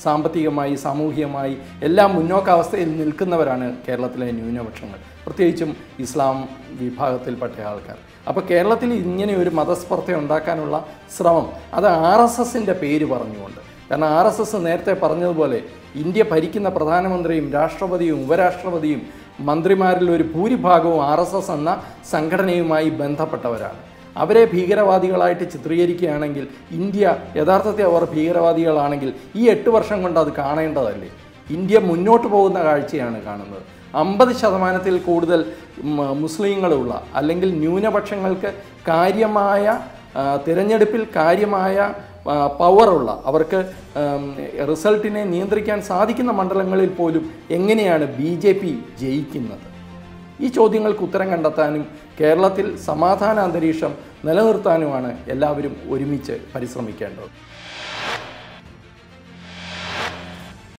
സാമ്പത്തികമായി സാമൂഹികമായി എല്ലാം മുന്നോക്കാവസ്ഥയിൽ നിൽക്കുന്നവരാണ് കേരളത്തിലെ ന്യൂനപക്ഷങ്ങൾ പ്രത്യേകിച്ചും ഇസ്ലാം വിഭാഗത്തിൽപ്പെട്ട ആൾക്കാർ അപ്പോൾ കേരളത്തിൽ ഇങ്ങനെ ഒരു മതസ്പർദ്ധ ഉണ്ടാക്കാനുള്ള ശ്രമം അത് ആർ എസ് എസിൻ്റെ പേര് പറഞ്ഞുകൊണ്ട് കാരണം ആർ എസ് എസ് നേരത്തെ പറഞ്ഞതുപോലെ ഇന്ത്യ ഭരിക്കുന്ന പ്രധാനമന്ത്രിയും രാഷ്ട്രപതിയും ഉപരാഷ്ട്രപതിയും മന്ത്രിമാരിൽ ഒരു ഭൂരിഭാഗവും ആർ എസ് എസ് എന്ന സംഘടനയുമായി ബന്ധപ്പെട്ടവരാണ് അവരെ ഭീകരവാദികളായിട്ട് ചിത്രീകരിക്കുകയാണെങ്കിൽ ഇന്ത്യ യഥാർത്ഥത്തിൽ അവർ ഭീകരവാദികളാണെങ്കിൽ ഈ എട്ട് വർഷം കൊണ്ട് അത് കാണേണ്ടതല്ലേ ഇന്ത്യ മുന്നോട്ട് പോകുന്ന കാഴ്ചയാണ് കാണുന്നത് അമ്പത് ശതമാനത്തിൽ കൂടുതൽ മ- മുസ്ലിങ്ങളുള്ള അല്ലെങ്കിൽ ന്യൂനപക്ഷങ്ങൾക്ക് കാര്യമായ ആ, തിരഞ്ഞെടുപ്പിൽ കാര്യമായ ആ, പവറുള്ള അവർക്ക് ഉം, റിസൾട്ടിനെ നിയന്ത്രിക്കാൻ സാധിക്കുന്ന മണ്ഡലങ്ങളിൽ പോലും എങ്ങനെയാണ് ബി ജെ പി ജയിക്കുന്നത് ഈ ചോദ്യങ്ങൾക്ക് ഉത്തരം കണ്ടെത്താനും കേരളത്തിൽ സമാധാന അന്തരീക്ഷം നിലനിർത്താനുമാണ് എല്ലാവരും ഒരുമിച്ച് പരിശ്രമിക്കേണ്ടത്